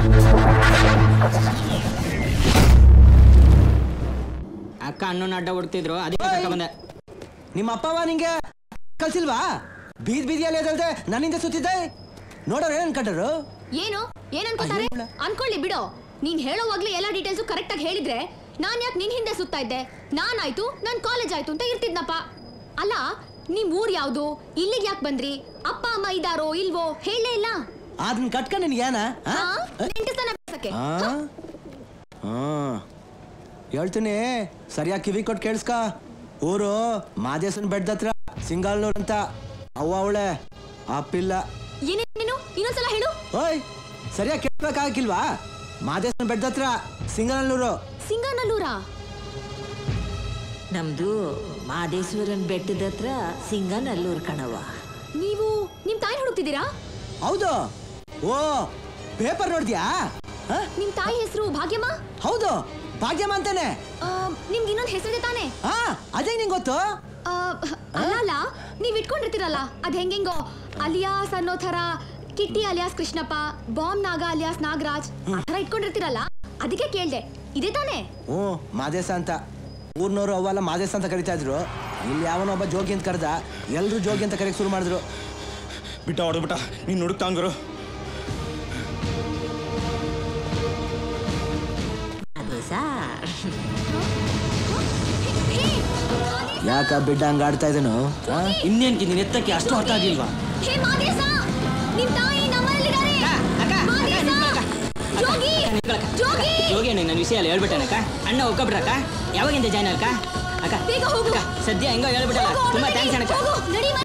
ಅಕ್ಕ ಅಣ್ಣನ ಅಡ್ಡ ಹುಡ್ತಿದ್ರು ಅದಕ್ಕೆ ಕರ್ಕೊಂಡ್ ಬಂದೆ ನಿಮ್ಮ ಅಪ್ಪವ ನಿಂಗೆ ಕಲ್ಸಿಲ್ವಾ ಬೀದ್ ಬೀದಿಯಲ್ಲಿ ಎದಲ್ದೆ ನನ್ನಿಂದ ಸುತ್ತಿದ್ದೆ ನೋಡೋರು ಏನ್ ಅನ್ಕೊಂಡ್ರು ಏನು ಏನ್ ಅನ್ಕೋತಾರೆ ಅಯ್ಯೋ. ಅನ್ಕೊಳ್ಳಿ ಬಿಡೋ ನೀನ್ ಹೇಳೋವಾಗ್ಲೇ ಎಲ್ಲ ಡೀಟೇಲ್ಸ್ ಕರೆಕ್ಟ್ ಆಗಿ ಹೇಳಿದ್ರೆ ನಾನ್ ಯಾಕೆ ನಿನ್ ಹಿಂದೆ ಸುತ್ತಾ ಇದ್ದೆ ನಾನಾಯ್ತು ನನ್ ಕಾಲೇಜ್ ಆಯ್ತು ಅಂತ ಇರ್ತಿದ್ನಪ್ಪ ಅಲ್ಲ ನಿಮ್ ಊರ್ ಯಾವ್ದು ಇಲ್ಲಿಗೆ ಯಾಕೆ ಬಂದ್ರಿ ಅಪ್ಪ ಅಮ್ಮ ಇದಾರೋ ಇಲ್ವೋ ಹೇಳೇ ಇಲ್ಲ ಅದನ್ನ ಕಟ್ಕೊಂಡು ನಿನ್ಗೆ ಏನ ಆ? ನೆಂಟಸ್ತನ ಬೆಳ್ಸಕ್ಕೆ. ಹೇಳ್ತೀನಿ ಸರಿಯಾಗಿ ಕಿವಿ ಕೊಟ್ಟು ಕೇಳಿಸ್ಕ ಊರು ಮಾದೇಶನ್ ಬೆಡ್ದ ಹತ್ರ ಸಿಂಗಾಲ್ನೂರ್ ಅಂತ ಅವ್ವ ಅವಳೆ ಅಪ್ಪಿಲ್ಲ ಏನೇನ್ ನೀನು ಇನ್ನೊಂದ್ಸಲ ಹೇಳು ಓಯ್ ಸರಿಯಾಗಿ ಕೇಳ್ಬೇಕಾಗಿಲ್ವಾ ಮಾದೇಶನ್ ಬೆಡ್ದ ಹತ್ರ ಸಿಂಗಾಲ್ನೂರು ಸಿಂಗಾನಲ್ಲೂರಾ ನಮ್ದು ಮಾದೇಶ್ವರನ್ ಬೆಟ್ಟದ ಹತ್ರ ಸಿಂಗನಲ್ಲೂರ್ ಕಣವ ನೀವು ನಿಮ್ ತಾಯಿ ಹುಡುಕ್ತಿದ್ದೀರಾ ಹೌದು ಓ ಪೇಪರ್ ನೋಡ್ದ್ಯಾ ಹ? ನಿಮ್ ತಾಯಿ ಹೆಸರು ಭಾಗ್ಯಮ್ಮ ಹೌದು ಭಾಗ್ಯಮ್ಮ ಅಂತಾನೆ ಆ, ನಿಮ್ಗೆ ಇನ್ನೊಂದ್ ಹೆಸರಿದೆ ತಾನೆ ಹಾ ಅದೇ ನಿಂಗೆ ಗೊತ್ತು ಆ, ಅಲ್ಲ ಅಲ್ಲ ನೀವ್ ಇಟ್ಕೊಂಡಿರ್ತೀರಲ್ಲ ಅದ್ ಹೆಂಗೆಂಗೋ ಅಲಿಯಾಸ್ ಅನ್ನೋ ಥರ Kitty alias Krishnappa bomb Naga alias Nagaraj ಆ ಥರ ಇಟ್ಕೊಂಡಿರ್ತೀರಲ್ಲ ಅದಕ್ಕೆ ಕೇಳ್ದೆ ಇದೇ ತಾನೇ ಹ್ಞೂ ಮಾದೇಶ ಅಂತ ಊರ್ನವರು ಅವೆಲ್ಲ ಮಾದೇಶ ಅಂತ ಕರಿತಾ ಇದ್ರು ಇಲ್ಲಿ ಯಾವನೊಬ್ಬ ಜೋಗಿ ಅಂತ ಕರೆದ ಎಲ್ರು ಜೋಗಿ ಅಂತ ಕರೆಯಕ್ ಶುರು ಮಾಡಿದ್ರು ಬಿಟ್ಟ ಹೊಡೆದ್ಬಿಟ್ಟ ನೀನು ಹುಡುಕ್ತಾಂಗರು ಮಾದೇಶ ಯಾಕ ಬಿಡ್ಡ ಹಂಗ ಆಡ್ತಾ ಇದನು ಇನ್ನೇನ್ಕಿ ನೀನ್ ಎತ್ತಕ್ಕೆ ಅಷ್ಟು ಅರ್ಥ ಆಗಿಲ್ವಾ ಹೇ ಮಾದೇಶ ನಿಮ್ ತಾಯಿ ನಮ್ಮಲ್ಲಿದ್ದಾರೆ ಮಾದೇಶ! ಜೋಗಿ ಜೋಗಿ ಯೋಗಿ ನನ್ನ ವಿಷಯ ಎಲ್ಲ ಹೇಳ್ಬಿಟ್ಟನಕ್ಕ ಅಣ್ಣ ಒಕ್ಕಬಿಟ್ರಕ್ಕ ಯಾವಾಗಿಂದ ಜಾಯ್ನ್ ಅಕ್ಕ ಅಕ್ಕ ಬೇಗ ಹೋಗು ಅಕ್ಕ ಸದ್ಯ ಹೆಂಗೋ ಹೇಳ್ಬಿಟ್ಟಲ್ಲ ಹೋಗು, ತುಂಬಾ ನಡಿ, ಥ್ಯಾಂಕ್ಸ್ ಅಣ್ಣಕ್ಕ ಹೋಗು, ನಡಿ